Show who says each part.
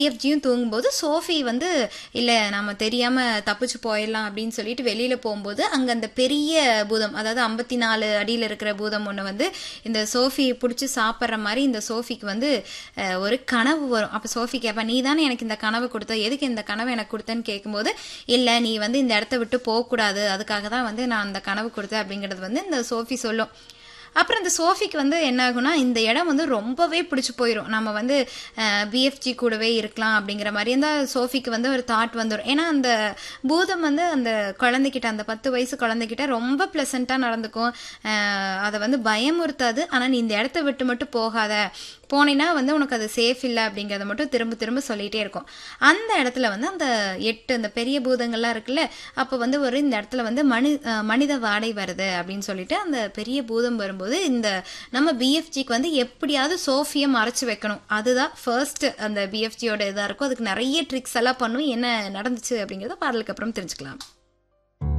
Speaker 1: பிஎஃப்ஜியும் தூங்கும்போது சோஃபி வந்து இல்லை நம்ம தெரியாமல் தப்பிச்சு போயிடலாம் அப்படின்னு சொல்லிட்டு வெளியில் போகும்போது அங்கே அந்த பெரிய பூதம் அதாவது ஐம்பத்தி நாலு அடியில் இருக்கிற பூதம் ஒன்று வந்து இந்த சோஃபி பிடிச்சி சாப்பிட்ற மாதிரி இந்த சோஃபிக்கு வந்து அஹ், ஒரு கனவு வரும் அப்போ சோஃபி கேட்பா நீ தானே எனக்கு இந்த கனவு கொடுத்த எதுக்கு இந்த கனவு எனக்கு கொடுத்தேன்னு கேட்கும்போது இல்லை நீ வந்து இந்த இடத்த விட்டு போகக்கூடாது அதுக்காக தான் வந்து நான் அந்த கனவு கொடுத்தேன் அப்படிங்கிறது வந்து இந்த சோஃபி சொல்லும் அப்புறம் இந்த சோஃபிக்கு வந்து என்ன ஆகும்னா இந்த இடம் வந்து ரொம்பவே பிடிச்சி போயிடும் நம்ம வந்து பிஎஃப்ஜி கூடவே இருக்கலாம் அப்படிங்கிற மாதிரி இருந்தால் சோஃபிக்கு வந்து ஒரு தாட் வந்துடும் ஏன்னா அந்த பூதம் வந்து அந்த குழந்தைகிட்ட அந்த பத்து வயசு குழந்தைகிட்ட ரொம்ப ப்ளசண்ட்டாக நடந்துக்கும் அஹ், அதை வந்து பயமுறுத்தாது ஆனால் நீ இந்த இடத்த விட்டு மட்டும் போகாத போனீன்னா வந்து உனக்கு அது சேஃப் இல்லை அப்படிங்கிறத மட்டும் திரும்ப திரும்ப சொல்லிகிட்டே இருக்கும் அந்த இடத்துல வந்து அந்த எட்டு அந்த பெரிய பூதங்கள்லாம் இருக்குல்ல அப்போ வந்து ஒரு இந்த இடத்துல வந்து மனி அஹ் மனித வாடை வருது அப்படின்னு சொல்லிட்டு அந்த பெரிய பூதம் வரும்போது இந்த நம்ம பிஎஃப்ஜிக்கு வந்து எப்படியாவது சோஃபியை மறைச்சு வைக்கணும் அதுதான் ஃபர்ஸ்ட் அந்த பிஎஃப்ஜியோட இதாக இருக்கும் அதுக்கு நிறைய ட்ரிக்ஸ் எல்லாம் பண்ணும் என்ன நடந்துச்சு அப்படிங்கிறத பாடலுக்கு அப்புறம் தெரிஞ்சுக்கலாம்